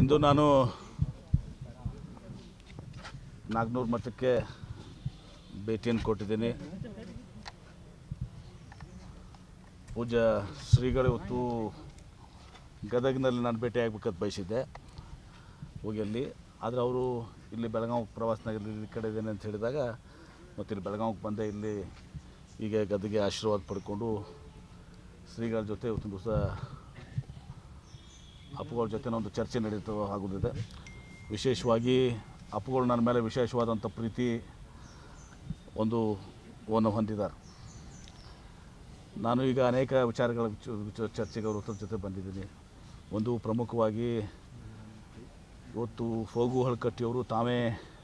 ಇಂದು ನಾನು ನಾಗ್ನೂರು ಮಠಕ್ಕೆ ಭೇಟಿಯನ್ನು ಕೊಟ್ಟಿದ್ದೀನಿ ಪೂಜಾ ಶ್ರೀಗಳು ಇವತ್ತು ಗದಗಿನಲ್ಲಿ ನಾನು ಭೇಟಿ ಆಗ್ಬೇಕಂತ ಬಯಸಿದ್ದೆ ಹೋಗಿ ಅಲ್ಲಿ ಆದರೆ ಅವರು ಇಲ್ಲಿ ಬೆಳಗಾವಿ ಪ್ರವಾಸನಾಗ ಈ ಕಡೆ ಇದ್ದೇನೆ ಅಂತ ಹೇಳಿದಾಗ ಮತ್ತು ಇಲ್ಲಿ ಬೆಳಗಾವಿಗೆ ಬಂದೆ ಇಲ್ಲಿ ಈಗ ಗದಗೆ ಆಶೀರ್ವಾದ ಪಡ್ಕೊಂಡು ಶ್ರೀಗಳ ಜೊತೆ ಇವತ್ತಿನ ದಿವಸ ಅಪ್ಪುಗಳ ಜೊತೆ ಒಂದು ಚರ್ಚೆ ನಡೀತು ಆಗುತ್ತಿದೆ ವಿಶೇಷವಾಗಿ ಅಪ್ಪುಗಳು ನನ್ನ ಮೇಲೆ ವಿಶೇಷವಾದಂಥ ಪ್ರೀತಿ ಒಂದು ವನ್ನು ಹೊಂದಿದ್ದಾರೆ ನಾನು ಈಗ ಅನೇಕ ವಿಚಾರಗಳ ವಿಚ- ವಿಚ- ಚರ್ಚೆಗೆ ಅವ್ರ ಜೊತೆ ಬಂದಿದ್ದೀನಿ ಒಂದು ಪ್ರಮುಖವಾಗಿ ಇವತ್ತು ಫೋಗು ಹಳಕಟ್ಟಿಯವರು ತಾವೇ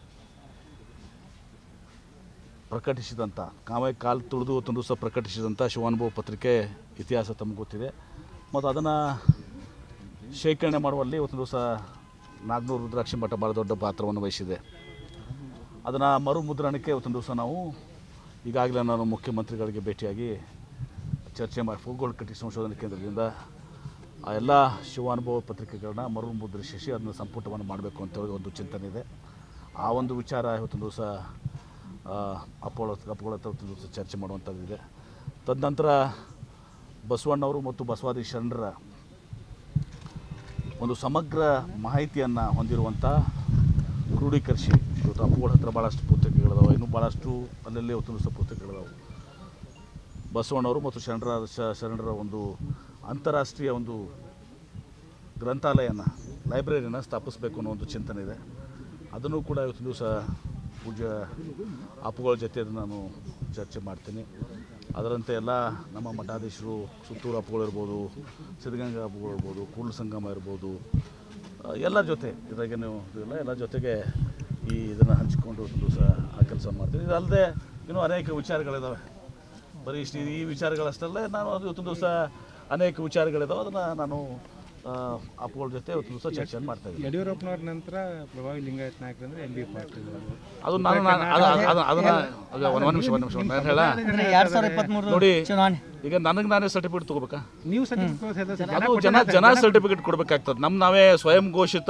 ಪ್ರಕಟಿಸಿದಂಥ ಕಾವೇ ಕಾಲು ತುಳಿದು ಇವತ್ತೊಂದು ದಿವಸ ಪ್ರಕಟಿಸಿದಂಥ ಶಿವಾನುಭವ ಪತ್ರಿಕೆ ಇತಿಹಾಸ ತಮಗೆ ಗೊತ್ತಿದೆ ಮತ್ತು ಅದನ್ನು ಶೇಖರಣೆ ಮಾಡುವಲ್ಲಿ ಇವತ್ತು ದಿವಸ ನಾಗ್ನೂರು ರುದ್ರಾಕ್ಷಿ ಮಠ ಭಾಳ ದೊಡ್ಡ ಪಾತ್ರವನ್ನು ವಹಿಸಿದೆ ಅದನ್ನು ಮರು ಮುದ್ರಣಕ್ಕೆ ಇವತ್ತೊಂದು ದಿವಸ ನಾವು ಈಗಾಗಲೇ ನಾನು ಮುಖ್ಯಮಂತ್ರಿಗಳಿಗೆ ಭೇಟಿಯಾಗಿ ಚರ್ಚೆ ಮಾಡಿ ಫೋಗೋಳ್ ಕಟ್ಟಿ ಸಂಶೋಧನಾ ಕೇಂದ್ರದಿಂದ ಆ ಎಲ್ಲ ಶಿವಾನುಭವ ಪತ್ರಿಕೆಗಳನ್ನ ಮರು ಮುದ್ರಿಸಿ ಅದನ್ನು ಸಂಪುಟವನ್ನು ಮಾಡಬೇಕು ಅಂತೇಳಿ ಒಂದು ಚಿಂತನೆ ಇದೆ ಆ ಒಂದು ವಿಚಾರ ಇವತ್ತೊಂದು ದಿವಸ ಅಪ್ಪಳ ಅಪ್ಪಗಳ ಹತ್ರ ಇವತ್ತೊಂದು ದಿವಸ ಚರ್ಚೆ ಮಾಡುವಂಥದ್ದಿದೆ ತದನಂತರ ಬಸವಣ್ಣವರು ಮತ್ತು ಬಸವಾದಿ ಶರಣರ ಒಂದು ಸಮಗ್ರ ಮಾಹಿತಿಯನ್ನು ಹೊಂದಿರುವಂಥ ಕ್ರೋಢೀಕರಿಸಿ ಇವತ್ತು ಅಪ್ಪುಗಳ ಹತ್ರ ಭಾಳಷ್ಟು ಪುಸ್ತಕಗಳಿದಾವೆ ಇನ್ನೂ ಭಾಳಷ್ಟು ಅಲ್ಲಲ್ಲಿ ಇವತ್ತು ದಿವಸ ಪುಸ್ತಕಗಳಿದಾವೆ ಬಸವಣ್ಣವರು ಮತ್ತು ಶರಣರ ಶ- ಶರಣರ ಒಂದು ಅಂತಾರಾಷ್ಟ್ರೀಯ ಒಂದು ಗ್ರಂಥಾಲಯನ ಲೈಬ್ರರಿನ ಸ್ಥಾಪಿಸಬೇಕು ಅನ್ನೋ ಒಂದು ಚಿಂತನೆ ಇದೆ ಅದನ್ನು ಕೂಡ ಇವತ್ತು ದಿವಸ ಪೂಜಾ ಅಪ್ಪುಗಳ ಜೊತೆ ಅದನ್ನು ನಾನು ಚರ್ಚೆ ಮಾಡ್ತೀನಿ ಅದರಂತೆ ಎಲ್ಲ ನಮ್ಮ ಮಠಾಧೀಶರು ಸುತ್ತೂರು ಅಪ್ಪುಗಳು ಇರ್ಬೋದು ಸಿದ್ಧಗಂಗಾ ಅಪ್ಪುಗಳು ಇರ್ಬೋದು ಕೂಡಲ ಸಂಗಮ ಇರ್ಬೋದು ಆ, ಎಲ್ಲರ ಜೊತೆ ಇದ್ರಾಗೆ ನೀವು ಇಲ್ಲ ಎಲ್ಲ ಜೊತೆಗೆ ಈ ಇದನ್ನು ಹಂಚಿಕೊಂಡು ಒಂದು ದಿವಸ ಆ ಕೆಲಸ ಮಾಡ್ತೀನಿ ಇದಲ್ಲದೆ ಇನ್ನೂ ಅನೇಕ ವಿಚಾರಗಳಿದ್ದಾವೆ ಬರೀ ಇಷ್ಟು ಈ ವಿಚಾರಗಳಷ್ಟಲ್ಲೇ ನಾನು ಅದು ಇವತ್ತು ದಿವಸ ಅನೇಕ ವಿಚಾರಗಳಿದ್ದಾವೆ ಅದನ್ನು ನಾನು ಆ, ಅಪ್ಪುಗಳ ಜೊತೆ ಇವತ್ತು ದಿವಸ ಚರ್ಚೆಯನ್ನು ಮಾಡ್ತಾ ಇದ್ದೀನಿ ಯಡಿಯೂರಪ್ಪನವ್ರ ನಂತರ ಪ್ರಭಾವಿ ಲಿಂಗಾಯತ್ ನಾಯಕರು ಅಂದ್ರೆ ಎಂ ಬಿ ಪಾಟೀಲ್ ಅವರು ಅದು ನಾನು ನಾನು- ಅದು- ಅದು- ಅದು- ಅದನ್ನ ಅದು ಒಂದು ನಿಮಿಷ ಒಂದು ನಿಮಿಷ ನಾನು ಹೇಳ ಅಂದ್ರೆ ಎರಡ್ ಸಾವಿರದ ಇಪ್ಪತ್ಮೂರು ನೋಡಿ ಚುನಾವಣೆ ಈಗ ನನಗೆ ನಾನೇ ಸರ್ಟಿಫಿಕೇಟ್ ತೊಗೋಬೇಕಾ ನೀವು ಸರ್ಟಿಫಿಕೇಟ್ ಅದು ಜನ ಜನ ಸರ್ಟಿಫಿಕೇಟ್ ಕೊಡ್ಬೇಕಾಗ್ತದೆ ನಮ್ಮ ನಾವೇ ಸ್ವಯಂ ಘೋಷಿತ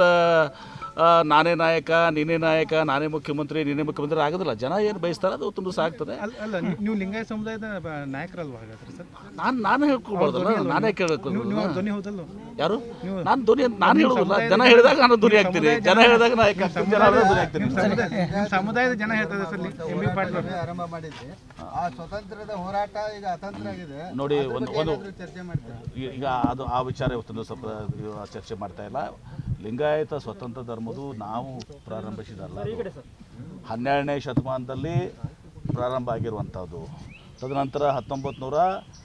ಆ, ನಾನೇ ನಾಯಕ ನೀನೇ ನಾಯಕ ನಾನೇ ಮುಖ್ಯಮಂತ್ರಿ ನೀನೇ ಮುಖ್ಯಮಂತ್ರಿ ಆಗೋದಿಲ್ಲ ಜನ ಏನು ಬಯಸ್ತಾರೆ ಅದು ತುಂಬ ದಿವಸ ಆಗ್ತದೆ ಅಲ್ಲ ಅಲ್ಲ ನೀವು- ನೀವು ಲಿಂಗಾಯತ್ ಸಮುದಾಯದ ಬ- ನಾಯಕರಲ್ವಾ ಹಾಗಾದ್ರೆ ಸರ್ ನಾನು ನಾನು ಹೇಳ್ಕೊಬಾರ್ದಲ್ಲ ನಾನೇ ಕೇಳಬೇಕು ನೀವು ನೀವು ಧ್ವನಿ ಹೌದಲ್ಲ ಯಾರು ನಾನು ಧ್ವನಿ ನಾನು ಹೇಳೋದಿಲ್ಲ ಜನ ಹೇಳಿದಾಗ ನಾನು ಧ್ವನಿ ಆಗ್ತೀನಿ ಜನ ಹೇಳಿದಾಗ ನಾಯಕ ಆಗ್ತೀನಿ ಜನ ಹೇಳಿದಾಗ ಧ್ವನಿ ಆಗ್ತೀನಿ ನಿಮ್ಮ ಸಮುದಾಯ ನಿಮ್ಮ ಸಮುದಾಯದ ಜನ ಹೇಳ್ತಾರೆ ಸರ್ ಎಂ ಬಿ ಪಾಟೀಲ್ ಅವರು ಆರಂಭ ಮಾಡಿದ್ದೆ ಆ ಸ್ವತಂತ್ರದ ಹೋರಾಟ ಈಗ ಅತಂತ್ರ ಆಗಿದೆ ನೋಡಿ ಒಂದು ಒಂದು ಏನಾದ್ರೂ ಚರ್ಚೆ ಮಾಡ್ತಾರೆ ಈ- ಈಗ ಅದು ಆ ವಿಚಾರ ಇವತ್ತೊಂದು ಸ್ವಲ್ಪ ಇವ- ಚರ್ಚೆ ಮಾಡ್ತಾ ಇಲ್ಲ ಲಿಂಗಾಯತ ಸ್ವತಂತ್ರ ಧರ್ಮದು ನಾವು ಪ್ರಾರಂಭಿಸಿದಲ್ಲ ಅದು. ಹನ್ನೆರಡನೇ ಶತಮಾನದಲ್ಲಿ ಪ್ರಾರಂಭ ಆಗಿರುವಂಥದ್ದು ತದನಂತರ ಹತ್ತೊಂಬತ್ತು ನೂರ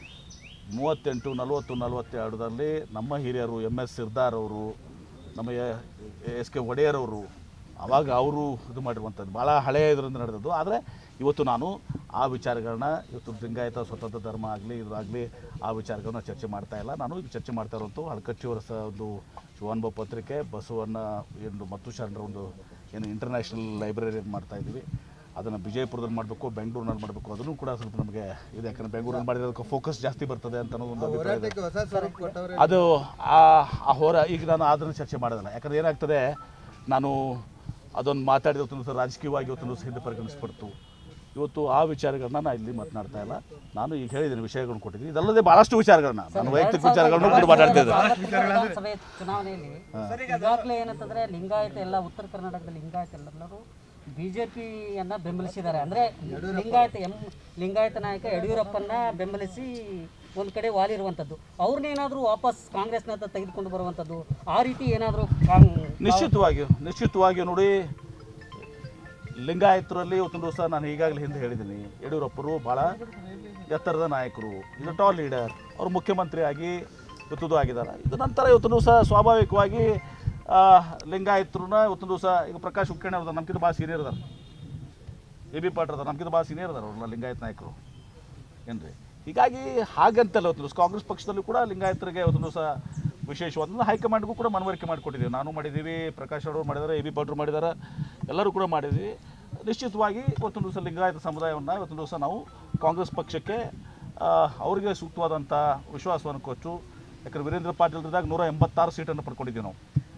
ಮೂವತ್ತೆಂಟು ನಲವತ್ತು ನಲವತ್ತೆರಡರಲ್ಲಿ ನಮ್ಮ ಹಿರಿಯರು ಎಮ್ ಎಸ್ ಸಿರ್ದಾರ್ ಅವರು ನಮ್ಮ ಎಸ್ ಕೆ ಒಡೆಯರವರು ಆವಾಗ ಅವರು ಇದು ಮಾಡಿರುವಂಥದ್ದು ಭಾಳ ಹಳೆಯ ಇದರಿಂದ ನಡೆದದ್ದು ಆದರೆ ಇವತ್ತು ನಾನು ಆ ವಿಚಾರಗಳನ್ನ ಇವತ್ತು ಲಿಂಗಾಯತ ಸ್ವತಂತ್ರ ಧರ್ಮ ಆಗಲಿ ಇದಾಗಲಿ ಆ ವಿಚಾರಗಳನ್ನ ಚರ್ಚೆ ಮಾಡ್ತಾ ಇಲ್ಲ ನಾನು ಈಗ ಚರ್ಚೆ ಮಾಡ್ತಾ ಇರೋಂಥ ಹಳಕಟ್ಟಿಯವರ ಸ ಒಂದು ಶಿವಾನುಭವ ಪತ್ರಿಕೆ ಬಸವಣ್ಣ ಏನು ಮತ್ತು ಶರಣರ ಒಂದು ಏನು ಇಂಟರ್ನ್ಯಾಷನಲ್ ಲೈಬ್ರರಿ ಮಾಡ್ತಾ ಇದ್ದೀವಿ ಅದನ್ನು ವಿಜಯಪುರದಲ್ಲಿ ಮಾಡಬೇಕು ಬೆಂಗಳೂರಿನಲ್ಲಿ ಮಾಡಬೇಕು ಅದನ್ನು ಕೂಡ ಸ್ವಲ್ಪ ನಮಗೆ ಇದೆ ಯಾಕಂದರೆ ಬೆಂಗಳೂರಲ್ಲಿ ಮಾಡಿದ್ರೆ ಅದಕ್ಕೆ ಫೋಕಸ್ ಜಾಸ್ತಿ ಬರ್ತದೆ ಅಂತ ಅನ್ನೋ ಒಂದು ಅಭಿಪ್ರಾಯ ಇದೆ ಹೋರಾಟಕ್ಕೆ ಹೊಸ ಸ್ವರೂಪ ಕೊಟ್ಟವ್ರೆ ಅದು ಆ ಆ ಹೋರ ಈಗ ನಾನು ಅದನ್ನು ಚರ್ಚೆ ಮಾಡೋದಿಲ್ಲ ಯಾಕಂದ್ರೆ ಏನಾಗ್ತದೆ ನಾನು ಅದೊಂದು ಮಾತಾಡಿದ ಒಂದು ದಿವಸ ರಾಜಕೀಯವಾಗಿ ಇವತ್ತು ದಿವಸ ಹಿಂದೆ ಪರಿಗಣಿಸ್ಬಿಡ್ತು ಇವತ್ತು ಆ ವಿಚಾರಗಳನ್ನ ನಾನು ಇಲ್ಲಿ ಮಾತನಾಡ್ತಾ ಇಲ್ಲ ನಾನು ಈಗ ಹೇಳಿದ್ದೀನಿ ವಿಷಯಗಳನ್ನ ಕೊಟ್ಟಿದ್ದೀನಿ ಇದಲ್ಲದೆ ಭಾಳಷ್ಟು ವಿಚಾರಗಳನ್ನ ನಾನು ವೈಯಕ್ತಿಕ ವಿಚಾರಗಳನ್ನು ಕೂಡ ಮಾತಾಡ್ತಾ ಇದ್ದೆ ವಿಧಾನಸಭೆ ಚುನಾವಣೆಯಲ್ಲಿ ಈಗಾಗಲೇ ಏನಂತಂದ್ರೆ ಲಿಂಗಾಯತ ಎಲ್ಲ ಉತ್ತರ ಕರ್ನಾಟಕದ ಲಿಂಗಾಯತ ಎಲ್ಲರೂ ಬಿಜೆಪಿಯನ್ನ ಬೆಂಬಲಿಸಿದ್ದಾರೆ ಅಂದ್ರೆ ಲಿಂಗಾಯತ ಎಂ ಲಿಂಗಾಯತ ನಾಯಕ ಯಡಿಯೂರಪ್ಪನ ಬೆಂಬಲಿಸಿ ಒಂದ್ ಕಡೆ ವಾಲಿರುವಂಥದ್ದು ಅವ್ರನ್ನೇನಾದ್ರೂ ವಾಪಸ್ ಕಾಂಗ್ರೆಸ್ನತ್ತ ತೆಗೆದುಕೊಂಡು ಬರುವಂಥದ್ದು ಆ ರೀತಿ ಏನಾದರೂ ನಿಶ್ಚಿತವಾಗಿಯೂ ನಿಶ್ಚಿತವಾಗಿಯೂ ನೋಡಿ ಲಿಂಗಾಯತರಲ್ಲಿ ಇವತ್ತೊಂದು ದಿವಸ ನಾನು ಈಗಾಗಲೇ ಹಿಂದೆ ಹೇಳಿದ್ದೀನಿ ಯಡಿಯೂರಪ್ಪರು ಭಾಳ ಎತ್ತರದ ನಾಯಕರು ಇದು ಟಾಲ್ ಲೀಡರ್ ಅವರು ಮುಖ್ಯಮಂತ್ರಿ ಆಗಿ ಇವತ್ತದು ಆಗಿದ್ದಾರೆ ಇದು ನಂತರ ಇವತ್ತು ದಿವಸ ಸ್ವಾಭಾವಿಕವಾಗಿ ಆ, ಲಿಂಗಾಯತರನ್ನ ಇವತ್ತೊಂದು ದಿವಸ ಈಗ ಪ್ರಕಾಶ್ ಹುಕ್ಕೇಣಿ ಅವ್ರದ್ದು ನಮ್ಗಿಂತ ಭಾಳ ಸೀನಿಯರ್ ಅದಾರ ಎ ಬಿ ಪಾಟ್ರ್ ಅದಾರ ನಮ್ಗಿಂತ ಭಾಳ ಸೀನಿಯರ್ ಅದಾರ ಅವ್ರನ್ನ ಲಿಂಗಾಯತ ನಾಯಕರು ಏನ್ರಿ ಹೀಗಾಗಿ ಹಾಗಂತಲ್ಲ ಇವತ್ತು ದಿವಸ ಕಾಂಗ್ರೆಸ್ ಪಕ್ಷದಲ್ಲೂ ಕೂಡ ಲಿಂಗಾಯತರಿಗೆ ಇವತ್ತು ದಿವಸ ವಿಶೇಷವಾದ ಹೈಕಮಾಂಡ್ಗೂ ಕೂಡ ಮನವರಿಕೆ ಮಾಡಿಕೊಟ್ಟಿದ್ದೀವಿ ನಾನು ಮಾಡಿದ್ದೀವಿ ಪ್ರಕಾಶ್ ಅವರು ಮಾಡಿದ್ದಾರೆ ಎ ಬಿ ಪಾಟ್ರು ಮಾಡಿದ್ದಾರೆ ಎಲ್ಲರೂ ಕೂಡ ಮಾಡಿದ್ವಿ ನಿಶ್ಚಿತವಾಗಿ ಇವತ್ತೊಂದು ದಿವಸ ಲಿಂಗಾಯತ ಸಮುದಾಯವನ್ನು ಇವತ್ತೊಂದು ದಿವಸ ನಾವು ಕಾಂಗ್ರೆಸ್ ಪಕ್ಷಕ್ಕೆ ಆ, ಅವರಿಗೆ ಸೂಕ್ತವಾದಂಥ ವಿಶ್ವಾಸವನ್ನು ಕೊಟ್ಟು ಯಾಕಂದ್ರೆ ವೀರೇಂದ್ರ ಪಾಟೀಲ್ ಇದ್ದಾಗ ನೂರ ಎಂಬತ್ತಾರು ಸೀಟನ್ನು ಪಡ್ಕೊಂಡಿದ್ದೀವಿ ನಾವು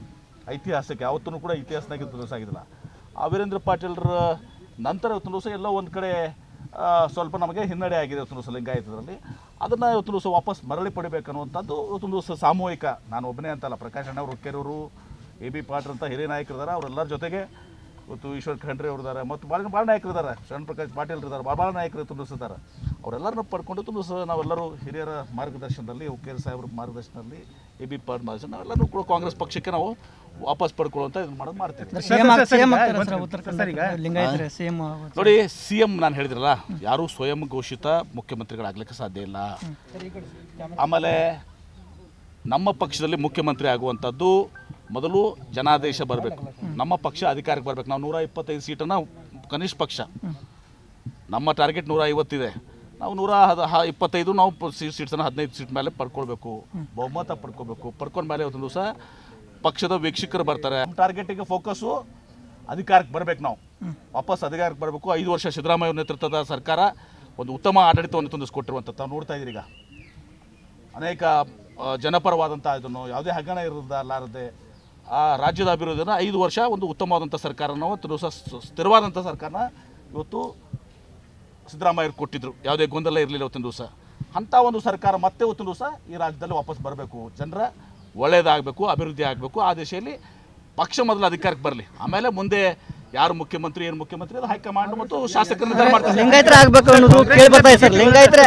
ಐತಿಹಾಸಿಕ ಯಾವತ್ತೂ ಕೂಡ ಇತಿಹಾಸದಾಗ ಇವತ್ತು ದಿವಸ ಆಗಿದ್ದಿಲ್ಲ ಆ ವೀರೇಂದ್ರ ಪಾಟೀಲ್ರ ನಂತರ ಇವತ್ತು ದಿವಸ ಎಲ್ಲೋ ಒಂದು ಕಡೆ ಆ, ಸ್ವಲ್ಪ ನಮಗೆ ಹಿನ್ನಡೆ ಆಗಿದೆ ಇವತ್ತು ದಿವಸ ಲಿಂಗಾಯತದಲ್ಲಿ ಅದನ್ನು ಇವತ್ತು ದಿವಸ ವಾಪಸ್ ಮರಳಿ ಪಡಿಬೇಕನ್ನುವಂಥದ್ದು ಇವತ್ತು ದಿವಸ ಸಾಮೂಹಿಕ ನಾನು ಒಬ್ಬನೇ ಅಂತಲ್ಲ ಪ್ರಕಾಶ್ ಅಣ್ಣ ಅವರು ಕೆರೂರು ಎ ಬಿ ಪಾಟ್ರ್ ಅಂತ ಹಿರಿಯ ನಾಯಕರಿದ್ದಾರೆ ಅವರೆಲ್ಲರ ಜೊತೆಗೆ ಇವತ್ತು ಈಶ್ವರ್ ಖಂಡ್ರೆ ಅವರು ಇದ್ದಾರೆ ಮತ್ತು ಭಾಳ ಭಾಳ ನಾಯಕರು ಇದ್ದಾರೆ ಶರಣ್ ಪ್ರಕಾಶ್ ಪಾಟೀಲ್ ಇದ್ದಾರೆ ಭಾಳ ಭಾಳ ನಾಯಕರು ತುಂಬಿಸಿದ್ದಾರೆ ಅವರೆಲ್ಲರನ್ನ ಪಡ್ಕೊಂಡು ತುಂಬಿಸ ನಾವೆಲ್ಲರೂ ಹಿರಿಯರ ಮಾರ್ಗದರ್ಶನದಲ್ಲಿ ಉಕ್ಕೇರಿ ಸಾಹೇಬ್ರ ಮಾರ್ಗದರ್ಶನದಲ್ಲಿ ಎ ಬಿ ಪಾಟ್ ಮಾರ್ಗದರ್ಶನ ನಾವೆಲ್ಲರೂ ಕೂಡ ಕಾಂಗ್ರೆಸ್ ಪಕ್ಷಕ್ಕೆ ನಾವು ವಾಪಸ್ ಪಡ್ಕೊಳ್ಳುವಂಥ ಇದು ಮಾಡೋದು ಮಾಡ್ತೀವಿ ಸಿಎಂ ಸಿಎಂ ಆಗ್ತಾರೆ ಸರ್ ಉತ್ತರ ಕರ್ನಾಟಕ ಲಿಂಗಾಯತರೆ ಸಿಎಂ ನೋಡಿ ಸಿ ಎಂ ನಾನು ಹೇಳಿದ್ರಲ್ಲ ಯಾರೂ ಸ್ವಯಂ ಘೋಷಿತ ಮುಖ್ಯಮಂತ್ರಿಗಳಾಗಲಿಕ್ಕೆ ಸಾಧ್ಯ ಇಲ್ಲ ಆಮೇಲೆ ನಮ್ಮ ಪಕ್ಷದಲ್ಲಿ ಮುಖ್ಯಮಂತ್ರಿ ಆಗುವಂಥದ್ದು ಮೊದಲು ಜನಾದೇಶ ಬರಬೇಕು ನಮ್ಮ ಪಕ್ಷ ಅಧಿಕಾರಕ್ಕೆ ಬರಬೇಕು ನಾವು ನೂರ ಇಪ್ಪತ್ತೈದು ಸೀಟನ್ನು ಕನಿಷ್ಠ ಪಕ್ಷ ನಮ್ಮ ಟಾರ್ಗೆಟ್ ನೂರ ಐವತ್ತಿದೆ ನಾವು ನೂರ ಹದ ಹ- ಇಪ್ಪತ್ತೈದು ನಾವು ಪ- ಸೀಟ್ ಸೀಟ್ಸನ್ನು ಹದಿನೈದು ಸೀಟ್ ಮೇಲೆ ಪಡ್ಕೊಳ್ಬೇಕು ಬಹುಮತ ಪಡ್ಕೋಬೇಕು ಪಡ್ಕೊಂಡ ಮೇಲೆ ಇವತ್ತು ದಿವಸ ಪಕ್ಷದ ವೀಕ್ಷಕರು ಬರ್ತಾರೆ ನಮ್ಮ ಟಾರ್ಗೆಟಿಗೆ ಫೋಕಸ್ಸು ಅಧಿಕಾರಕ್ಕೆ ಬರ್ಬೇಕು ನಾವು ವಾಪಸ್ ಅಧಿಕಾರಕ್ಕೆ ಬರಬೇಕು ಐದು ವರ್ಷ ಸಿದ್ದರಾಮಯ್ಯ ನೇತೃತ್ವದ ಸರ್ಕಾರ ಒಂದು ಉತ್ತಮ ಆಡಳಿತವನ್ನು ತುಂಬಿಸ್ಕೊಟ್ಟಿರುವಂಥದ್ದು ತಾವು ನೋಡ್ತಾ ಇದ್ದೀರಿ ಈಗ ಅನೇಕ ಆ, ಜನಪರವಾದಂಥ ಇದನ್ನು ಯಾವುದೇ ಹಗರಣ ಇರಲಾರದೆ ಆ ರಾಜ್ಯದ ಅಭಿವೃದ್ಧಿನ ಐದು ವರ್ಷ ಒಂದು ಉತ್ತಮವಾದಂಥ ಸರ್ಕಾರನ ಇವತ್ತು ದಿವಸ ಸ್- ಸ್ಥಿರವಾದಂಥ ಸರ್ಕಾರನ ಇವತ್ತು ಸಿದ್ದರಾಮಯ್ಯರು ಕೊಟ್ಟಿದ್ರು ಯಾವುದೇ ಗೊಂದಲ ಇರಲಿಲ್ಲ ಇವತ್ತಿನ ದಿವಸ ಅಂಥ ಒಂದು ಸರ್ಕಾರ ಮತ್ತೆ ಇವತ್ತಿನ ದಿವಸ ಈ ರಾಜ್ಯದಲ್ಲಿ ವಾಪಸ್ ಬರಬೇಕು ಜನರ ಒಳ್ಳೆಯದಾಗಬೇಕು ಅಭಿವೃದ್ಧಿ ಆಗಬೇಕು ಆ ದಿಶೆಯಲ್ಲಿ ಪಕ್ಷ ಮೊದಲು ಅಧಿಕಾರಕ್ಕೆ ಬರಲಿ ಆಮೇಲೆ ಮುಂದೆ ಯಾರು ಮುಖ್ಯಮಂತ್ರಿ ಏನು ಮುಖ್ಯಮಂತ್ರಿ ಅದು ಹೈಕಮಾಂಡ್ ಮತ್ತು ಶಾಸಕರು ನಿರ್ಧಾರ ಮಾಡ್ತಾರೆ ಲಿಂಗಾಯತರ ಆಗ್ಬೇಕು ಅನ್ನೋದು ಕೇಳಿ ಬರ್ತಾ ಇದೆ ಸರ್ ಲಿಂಗಾಯತರೆ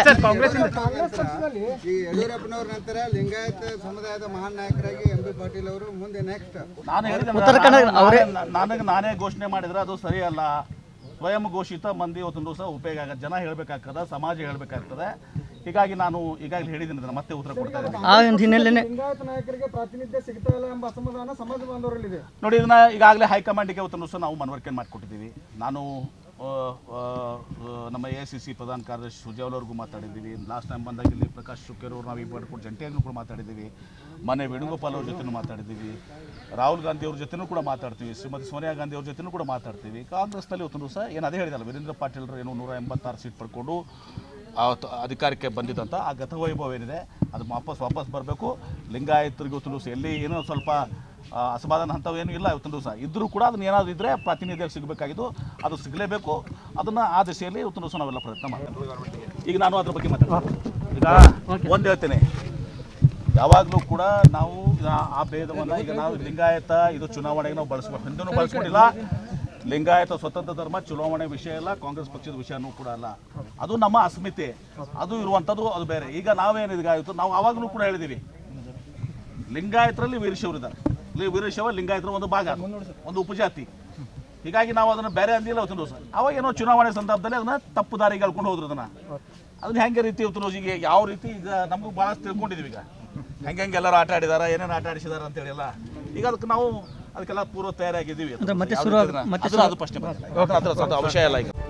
ಈ ಯಡಿಯೂರಪ್ಪನವ್ರ ನಂತರ ಲಿಂಗಾಯತ ಸಮುದಾಯದ ಮಹಾನ್ ನಾಯಕರಾಗಿ ಎಂ ಬಿ ಪಾಟೀಲ್ ಅವರು ಮುಂದೆ ನೆಕ್ಸ್ಟ್ ನಾನು ಹೇಳಿದೆ ಉತ್ತರ ಕನ್ನಡ ಅವರೇ ನನಗೆ ನಾನೇ ಘೋಷಣೆ ಮಾಡಿದ್ರೆ ಅದು ಸರಿಯಲ್ಲ ಸ್ವಯಂ ಘೋಷಿತ ಮಂದಿ ಇವತ್ತೊಂದು ದಿವಸ ಉಪಯೋಗ ಆಗತ್ತೆ ಜನ ಹೇಳಬೇಕಾಗ್ತದೆ ಸಮಾಜ ಹೇಳಬೇಕಾಗ್ತದೆ ಹೀಗಾಗಿ ನಾನು ಈಗಾಗಲೇ ಹೇಳಿದ್ದೀನಿ ಅದನ್ನ ಮತ್ತೆ ಉತ್ತರ ಕೊಡ್ತಾ ಇದ್ದೀನಿ ಆ ಒಂದು ಹಿನ್ನೆಲೆನೇ ಲಿಂಗಾಯತ ನಾಯಕರಿಗೆ ಪ್ರಾತಿನಿಧ್ಯ ಸಿಗ್ತಾ ಇಲ್ಲ ಎಂಬ ಅಸಮಾಧಾನ ಸಮಾಜ ಬಾಂಧವರಲ್ಲಿದೆ ನೋಡಿ ಇದನ್ನ ಈಗಾಗಲೇ ಹೈಕಮಾಂಡಿಗೆ ಇವತ್ತೊಂದು ದಿವಸ ನಾವು ಮನವರಿಕೆ ಮಾಡಿಕೊಟ್ಟಿದ್ದೀವಿ ನಾನು ಆ, ಆ, ಆ, ನಮ್ಮ ಎ ಸಿ ಸಿ ಪ್ರಧಾನ ಕಾರ್ಯದರ್ಶಿ ಸುಜಾವ್ ಅವ್ರಿಗೂ ಮಾತಾಡಿದ್ದೀವಿ ಲಾಸ್ಟ್ ಟೈಮ್ ಬಂದಾಗ ಇಲ್ಲಿ ಪ್ರಕಾಶ್ ಶುಕ್ಕೇರವ್ರು ನಾವು ಇಬ್ಬರು ಕೂಡ ಜಂಟಿಯಾಗೂ ಕೂಡ ಮಾತಾಡಿದ್ದೀವಿ ಮೊನ್ನೆ ವೇಣುಗೋಪಾಲ್ ಅವ್ರ ಜೊತೆನೂ ಮಾತಾಡಿದ್ದೀವಿ ರಾಹುಲ್ ಗಾಂಧಿ ಅವ್ರ ಜೊತೆನೂ ಕೂಡ ಮಾತಾಡ್ತೀವಿ ಶ್ರೀಮತಿ ಸೋನಿಯಾ ಗಾಂಧಿ ಅವ್ರ ಜೊತೆನೂ ಕೂಡ ಮಾತಾಡ್ತೀವಿ ಕಾಂಗ್ರೆಸ್ನಲ್ಲಿ ಇವತ್ತೊಂದು ದಿವಸ ಏನು ಅದೇ ಹೇಳಿದಲ್ಲ ವೀರೇಂದ್ರ ಪಾಟೀಲ್ರು ಏನು ನೂರ ಎಂಬತ್ತಾರು ಸೀಟ್ ಪಡ್ಕೊಂಡು ಅವತ್ತು ಅಧಿಕಾರಕ್ಕೆ ಬಂದಿದ್ದಂಥ ಆ ಗತವೈಭವ ಏನಿದೆ ಅದು ವಾಪಸ್ ವಾಪಸ್ ಬರಬೇಕು ಲಿಂಗಾಯತರಿಗೆ ಇವತ್ತು ದಿವಸ ಎಲ್ಲಿ ಏನೋ ಸ್ವಲ್ಪ ಆ, ಅಸಮಾಧಾನ ಅಂಥವು ಏನೂ ಇಲ್ಲ ಇವತ್ತಿನ ದಿವಸ ಇದ್ದರೂ ಕೂಡ ಅದನ್ನ ಏನಾದರೂ ಇದ್ದರೆ ಪ್ರಾತಿನಿಧ್ಯ ಸಿಗಬೇಕಾಗಿದ್ದು ಅದು ಸಿಗಲೇಬೇಕು ಅದನ್ನು ಆ ದಿಶೆಯಲ್ಲಿ ಇವತ್ತಿನ ದಿವಸ ನಾವೆಲ್ಲ ಪ್ರಯತ್ನ ಮಾಡ್ತೀವಿ ಈಗ ನಾನು ಅದ್ರ ಬಗ್ಗೆ ಮಾತಾಡ್ತೀನಿ ಈಗ ಒಂದು ಹೇಳ್ತೇನೆ ಯಾವಾಗಲೂ ಕೂಡ ನಾವು ಆ- ಆ ಭೇದವನ್ನು ಈಗ ನಾವು ಲಿಂಗಾಯತ ಇದು ಚುನಾವಣೆಗೆ ನಾವು ಬಳಸ್ಬೇಕು ಹಿಂದೂ ಬಳಸ್ಕೊಂಡಿಲ್ಲ ಲಿಂಗಾಯತ ಸ್ವತಂತ್ರ ಧರ್ಮ ಚುನಾವಣೆ ವಿಷಯ ಇಲ್ಲ ಕಾಂಗ್ರೆಸ್ ಪಕ್ಷದ ವಿಷಯನೂ ಕೂಡ ಅಲ್ಲ ಅದು ನಮ್ಮ ಅಸ್ಮಿತೆ ಅದು ಇರುವಂಥದ್ದು ಅದು ಬೇರೆ ಈಗ ನಾವೇನು ಇದಾಗಿತ್ತು ನಾವು ಆವಾಗಲೂ ಕೂಡ ಹೇಳಿದ್ದೀವಿ ಲಿಂಗಾಯತರಲ್ಲಿ ವೀರಶೈವರು ಇದ್ದಾರೆ ಇಲ್ಲಿ ವೀರಶೈವ ಲಿಂಗಾಯತರ ಒಂದು ಭಾಗ ಒಂದು ಉಪಜಾತಿ ಹೀಗಾಗಿ ನಾವು ಅದನ್ನು ಬೇರೆ ಅಂದಿಲ್ಲ ಇವತ್ತಿನ ದಿವಸ ಅವಾಗ ಏನೋ ಚುನಾವಣೆ ಸಂದರ್ಭದಲ್ಲಿ ಅದನ್ನ ತಪ್ಪು ದಾರಿಗೆ ಎಳ್ಕೊಂಡು ಹೋದ್ರು ಅದನ್ನ ಅದನ್ನ ಹೆಂಗೆ ರೀತಿ ಇವತ್ತಿನ ದಿವಸ ಈಗ ಯಾವ ರೀತಿ ಈಗ ನಮಗೂ ಭಾಳ ತಿಳ್ಕೊಂಡಿದ್ದೀವಿ ಈಗ ಹೆಂಗೆ ಹೆಂಗೆ ಎಲ್ಲರೂ ಆಟ ಆಡಿದಾರ ಏನೇನು ಆಟ ಆಡಿಸಿದಾರ ಅಂತೇಳಿ ಎಲ್ಲ ಈಗ ಅದಕ್ಕೆ ನಾವು ಅದಕ್ಕೆಲ್ಲ ಪೂರ್ವ ತಯಾರಾಗಿದ್ದೀವಿ ಅಂದ್ರೆ ಮತ್ತೆ ಯಾವುದೇ ಶುರು ಆಗ- ಅದನ್ನ- ಮತ್ತೆ ಅದನ್ನ ಅದು ಪ್ರಶ್ನೆ ಬಂದಿಲ್ಲ. ಅದನ್ನ- ಅದರ ವಿಷಯ ಇಲ್ಲ ಈಗ